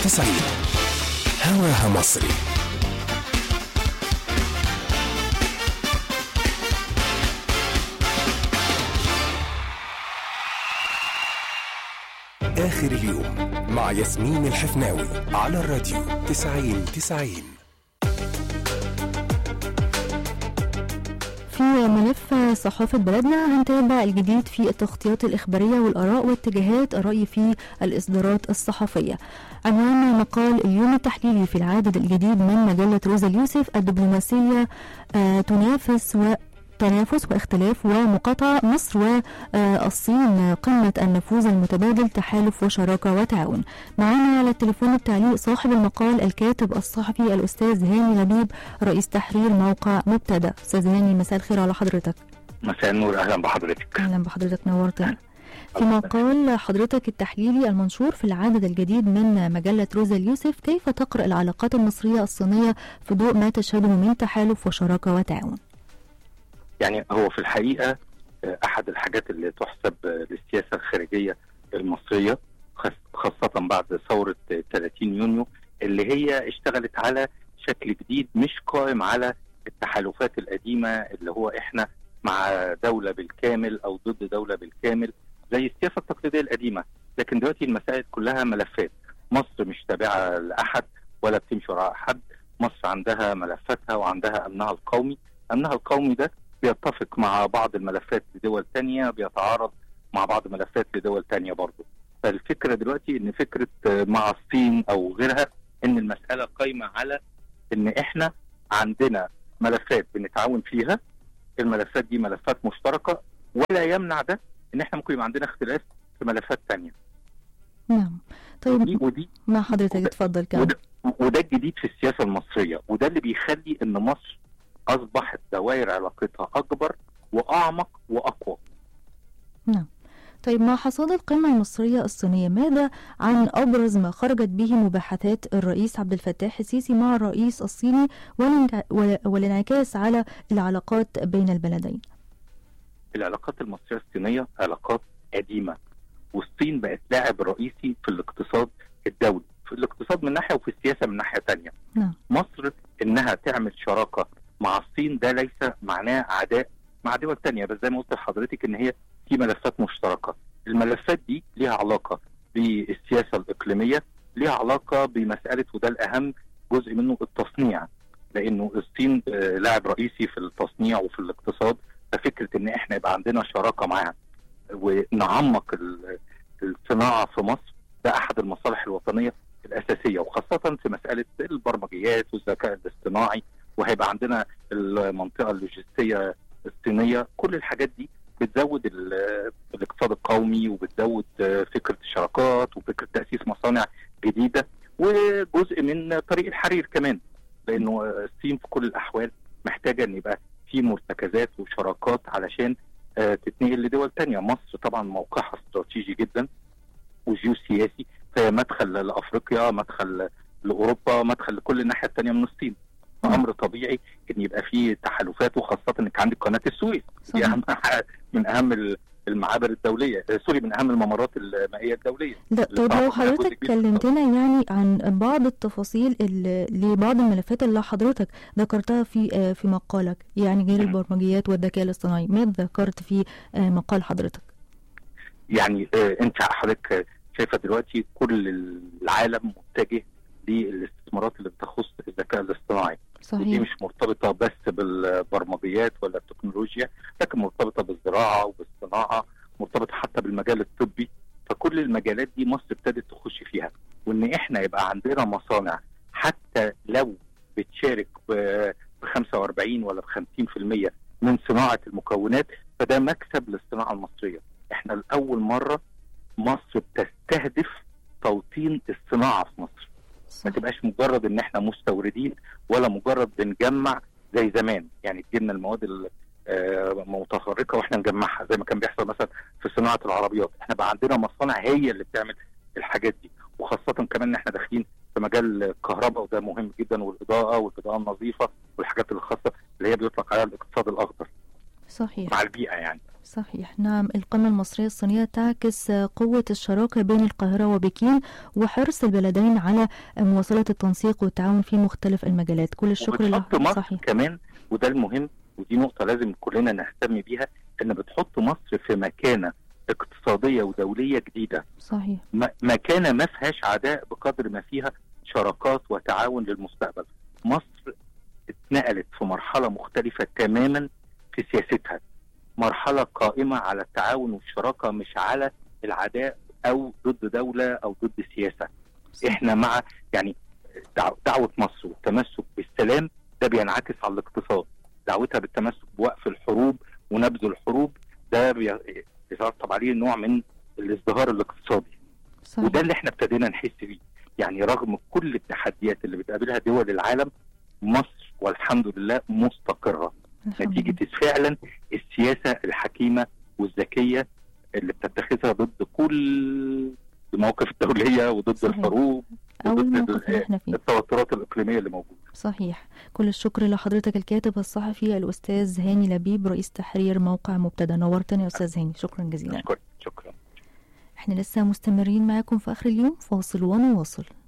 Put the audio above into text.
90 هواها مصري آخر اليوم مع ياسمين الحفناوي على الراديو 90 90 في ملف صحافة بلدنا هنتابع الجديد في التغطيات الإخبارية والآراء واتجاهات الرأي في الإصدارات الصحفية عنوان مقال اليوم التحليلي في العدد الجديد من مجلة روزا اليوسف الدبلوماسية آه، تنافس و تنافس واختلاف ومقاطعة مصر والصين قمة النفوذ المتبادل تحالف وشراكة وتعاون معنا على التليفون التعليق صاحب المقال الكاتب الصحفي الأستاذ هاني لبيب رئيس تحرير موقع مبتدأ أستاذ هاني مساء الخير على حضرتك مساء النور اهلا بحضرتك أهلا بحضرتك نورتنا في مقال حضرتك التحليلي المنشور في العدد الجديد من مجلة روزا اليوسف كيف تقرأ العلاقات المصرية الصينية في ضوء ما تشهده من تحالف وشراكة وتعاون يعني هو في الحقيقه آه، احد الحاجات اللي تحسب آه، للسياسه الخارجيه المصريه خاص- خاصه بعد ثوره آه، 30 يونيو اللي هي اشتغلت على شكل جديد مش قائم على التحالفات القديمه اللي هو احنا مع دوله بالكامل او ضد دوله بالكامل زي السياسه التقليديه القديمه لكن دلوقتي المسائل كلها ملفات مصر مش تابعه لاحد ولا بتمشي وراء احد مصر عندها ملفاتها وعندها امنها القومي امنها القومي ده بيتفق مع بعض الملفات لدول تانية بيتعارض مع بعض الملفات لدول تانية برضه فالفكرة دلوقتي ان فكرة آه، مع الصين او غيرها ان المسألة قايمة على ان احنا عندنا ملفات بنتعاون فيها الملفات دي ملفات مشتركة ولا يمنع ده ان احنا ممكن يبقى عندنا اختلاف في ملفات تانية نعم ودي طيب ودي مع حضرتك وده- اتفضل كمان وده, وده الجديد في السياسه المصريه وده اللي بيخلي ان مصر اصبحت دوائر علاقتها اكبر واعمق واقوى نعم طيب مع حصاد القمة المصرية الصينية ماذا عن أبرز ما خرجت به مباحثات الرئيس عبد الفتاح السيسي مع الرئيس الصيني والانع- وال- والانعكاس على العلاقات بين البلدين العلاقات المصريه الصينيه علاقات قديمه والصين بقت لاعب رئيسي في الاقتصاد الدولي في الاقتصاد من ناحيه وفي السياسه من ناحيه تانية نعم. مصر انها تعمل شراكه مع الصين ده ليس معناه عداء مع دول تانية بس زي ما قلت لحضرتك ان هي في ملفات مشتركه الملفات دي ليها علاقه بالسياسه الاقليميه ليها علاقه بمساله وده الاهم جزء منه التصنيع لانه الصين آه، لاعب رئيسي في التصنيع وفي الاقتصاد ففكره ان احنا يبقى عندنا شراكه معاها ونعمق ال- الصناعه في مصر ده احد المصالح الوطنيه الاساسيه وخاصه في مساله البرمجيات والذكاء الاصطناعي وهيبقى عندنا المنطقه اللوجستيه الصينيه كل الحاجات دي بتزود ال- الاقتصاد القومي وبتزود آه، فكره الشراكات وفكره تاسيس مصانع جديده وجزء من طريق الحرير كمان لانه آه، الصين في كل الاحوال محتاجه ان يبقى في مرتكزات وشراكات علشان آه، تتنقل لدول تانية مصر طبعا موقعها استراتيجي جدا وجيوسياسي فهي مدخل لافريقيا مدخل لاوروبا مدخل لكل الناحيه الثانيه من الصين فامر طبيعي ان يبقى في تحالفات وخاصه انك عندك قناه السويس دي صحيح. اهم حاجة من اهم ال- المعابر الدوليه آه، سوري من اهم الممرات المائيه الدوليه لا طيب لو طبعاً حضرتك جزء كبير. كلمتنا يعني عن بعض التفاصيل اللي لبعض الملفات اللي حضرتك ذكرتها في آه، في مقالك يعني غير مم. البرمجيات والذكاء الاصطناعي ماذا ذكرت في آه، مقال حضرتك يعني آه، انت حضرتك آه، شايفه دلوقتي كل العالم متجه للاستثمارات اللي بتخص الذكاء الاصطناعي ودي صحيح مش مرتبطه بس بالبرمجيات ولا التكنولوجيا لكن مرتبطه بالزراعه وبالصناعه مرتبطه حتى بالمجال الطبي فكل المجالات دي مصر ابتدت تخش فيها وان احنا يبقى عندنا مصانع حتى لو بتشارك ب ب 45 ولا ب 50% من صناعه المكونات فده مكسب للصناعه المصريه احنا لاول مره مصر بتستهدف توطين الصناعه في مصر صح. ما تبقاش مجرد ان احنا مستوردين ولا مجرد بنجمع زي زمان يعني تجيلنا المواد ال- آه، متفرقه واحنا نجمعها زي ما كان بيحصل مثلا في صناعه العربيات احنا بقى عندنا مصانع هي اللي بتعمل الحاجات دي وخاصه كمان ان احنا داخلين في مجال الكهرباء وده مهم جدا والاضاءه والاضاءه النظيفه والحاجات الخاصه اللي هي بيطلق عليها الاقتصاد الاخضر صحيح مع البيئه يعني صحيح نعم القمة المصرية الصينية تعكس قوة الشراكة بين القاهرة وبكين وحرص البلدين على مواصلة التنسيق والتعاون في مختلف المجالات كل الشكر له وبتحط مصر صحيح كمان وده المهم ودي نقطة لازم كلنا نهتم بيها ان بتحط مصر في مكانة اقتصادية ودولية جديدة صحيح م- مكانة ما فيهاش عداء بقدر ما فيها شراكات وتعاون للمستقبل مصر اتنقلت في مرحلة مختلفة تماما في سياستها مرحلة قائمة على التعاون والشراكة مش على العداء أو ضد دولة أو ضد سياسة صحيح. احنا مع يعني دعو- دعوة مصر والتمسك بالسلام ده بينعكس على الاقتصاد دعوتها بالتمسك بوقف الحروب ونبذ الحروب ده بي- بيترتب عليه نوع من الازدهار الاقتصادي صحيح وده اللي احنا ابتدينا نحس بيه يعني رغم كل التحديات اللي بتقابلها دول العالم مصر والحمد لله مستقرة الحمد نتيجة لله. فعلا السياسة الحكيمة والذكية اللي بتتخذها ضد كل المواقف الدولية وضد صحيح. الحروب أو وضد الموقف اللي احنا فيه التوترات الإقليمية اللي موجودة صحيح كل الشكر لحضرتك الكاتب الصحفي الأستاذ هاني لبيب رئيس تحرير موقع مبتدى نورتني يا أستاذ هاني شكرا جزيلا شكرا شكرا احنا لسه مستمرين معاكم في آخر اليوم فاصل ونواصل